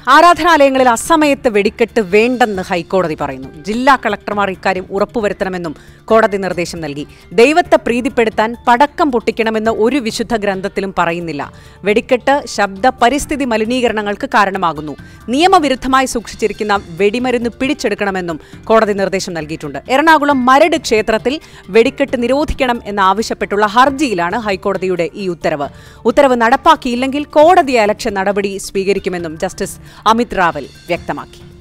ആരാധനാലയങ്ങളിൽ അസമയത്ത് വെടിക്കെട്ട് വേണ്ടെന്ന് ഹൈക്കോടതി പറയുന്നു ജില്ലാ കളക്ടർമാർ ഇക്കാര്യം ഉറപ്പുവരുത്തണമെന്നും കോടതി നിർദ്ദേശം നൽകി ദൈവത്തെ പ്രീതിപ്പെടുത്താൻ പടക്കം പൊട്ടിക്കണമെന്ന് ഒരു വിശുദ്ധ ഗ്രന്ഥത്തിലും പറയുന്നില്ല വെടിക്കെട്ട് ശബ്ദ പരിസ്ഥിതി മലിനീകരണങ്ങൾക്ക് കാരണമാകുന്നു നിയമവിരുദ്ധമായി സൂക്ഷിച്ചിരിക്കുന്ന വെടിമരുന്ന് പിടിച്ചെടുക്കണമെന്നും കോടതി നിർദ്ദേശം നൽകിയിട്ടുണ്ട് എറണാകുളം മരട് ക്ഷേത്രത്തിൽ വെടിക്കെട്ട് നിരോധിക്കണം എന്നാവശ്യപ്പെട്ടുള്ള ഹർജിയിലാണ് ഹൈക്കോടതിയുടെ ഈ ഉത്തരവ് ഉത്തരവ് നടപ്പാക്കിയില്ലെങ്കിൽ കോടതി അലക്ഷ്യ നടപടി സ്വീകരിക്കുമെന്നും ജസ്റ്റിസ് അമിത് റാവൽ വ്യക്തമാക്കി